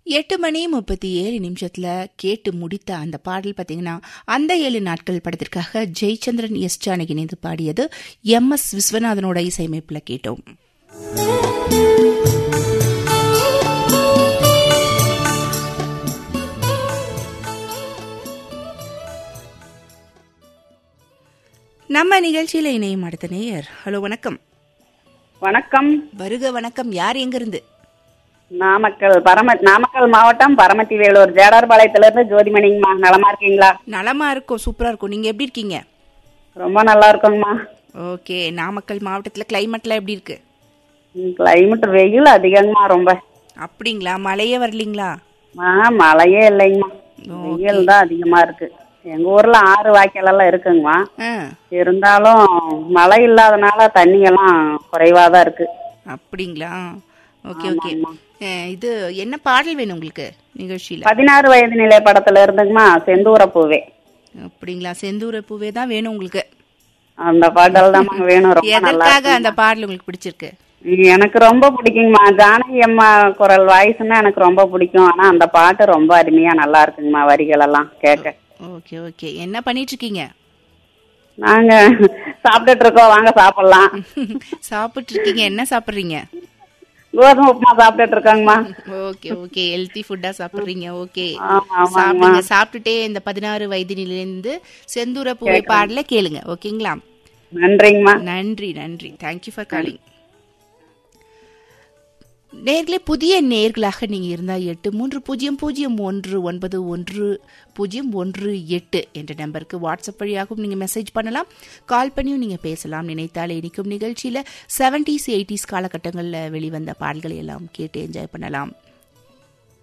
எட்டு மணி முப்பத்தி ஏழு நிமிஷத்துல கேட்டு முடித்த அந்த பாடல் பார்த்தீங்கன்னா அந்த ஏழு நாட்கள் படத்திற்காக ஜெயச்சந்திரன் எஸ் ஜானகி இணைந்து பாடியது எம் எஸ் விஸ்வநாதனோட இசையமைப்பில் கேட்டோம் நம்ம நிகழ்ச்சியில இணையும் அடுத்த நேயர் ஹலோ வணக்கம் வணக்கம் வருக வணக்கம் யார் எங்கிருந்து நாமக்கல் பரம நாமக்கல் மாவட்டம் பரமத்தி வேலூர் ஜேடார்பாளையத்துல இருந்து ஜோதிமணிங்கம்மா நலமா இருக்கீங்களா நலமா இருக்கும் சூப்பரா இருக்கும் நீங்க எப்படி இருக்கீங்க ரொம்ப நல்லா இருக்கோங்கம்மா ஓகே நாமக்கல் மாவட்டத்துல கிளைமேட்லாம் எப்படி இருக்கு கிளைமேட் வெயில் அதிகங்கம்மா ரொம்ப அப்படிங்களா மழையே வரலீங்களா ஆ மழையே இல்லைங்கம்மா வெயில் தான் அதிகமா இருக்கு எங்க ஊர்ல ஆறு வாய்க்கால் எல்லாம் இருக்குங்கம்மா ஆ இருந்தாலும் மழை இல்லாதனால தண்ணி எல்லாம் குறைவா தான் இருக்கு அப்படிங்களா ஓகே ஓகே இது என்ன பாடல் வேணும் உங்களுக்கு நிகழ்ச்சியில பதினாறு வயது நிலை படத்துல இருந்துங்கம்மா செந்தூர பூவே அப்படிங்களா செந்தூர பூவே தான் வேணும் உங்களுக்கு அந்த பாடல் தான் வேணும் ரொம்ப நல்லா எதற்காக அந்த பாடல் உங்களுக்கு பிடிச்சிருக்கு எனக்கு ரொம்ப பிடிக்குங்கம்மா ஜானகி அம்மா குரல் வாய்ஸ்னா எனக்கு ரொம்ப பிடிக்கும் ஆனா அந்த பாட்டு ரொம்ப அருமையா நல்லா இருக்குங்கம்மா வரிகள் எல்லாம் கேட்க ஓகே ஓகே என்ன பண்ணிட்டு இருக்கீங்க நாங்க சாப்பிட்டுட்டு இருக்கோம் வாங்க சாப்பிடலாம் சாப்பிட்டு இருக்கீங்க என்ன சாப்பிடுறீங்க கோதுமை உப்புமா சாப்பிட்டுட்டு இருக்கோங்கம்மா ஓகே ஓகே ஹெல்த்தி ஃபுட்டா சாப்பிடுறீங்க ஓகே ஆமா, ஆமாங்கம்மா. சாப்பிடுங்க சாப்பிட்டுட்டே இந்த பதினாறு வயதினிலிருந்து செந்தூர பூவை பாடல கேளுங்க ஓகேங்களா நன்றிங்கம்மா நன்றி நன்றி தேங்க்யூ ஃபார் காலிங் நேர்களே புதிய நேர்களாக நீங்க இருந்தா எட்டு மூன்று பூஜ்ஜியம் பூஜ்ஜியம் ஒன்று ஒன்பது ஒன்று பூஜ்ஜியம் ஒன்று எட்டு என்ற நம்பருக்கு வாட்ஸ்அப் வழியாகவும் நீங்க மெசேஜ் பண்ணலாம் கால் பண்ணியும் நீங்க பேசலாம் நினைத்தாலே இனிக்கும் நிகழ்ச்சியில செவன்டிஸ் எயிட்டிஸ் காலகட்டங்களில் வெளிவந்த பாடல்களை எல்லாம் கேட்டு என்ஜாய் பண்ணலாம்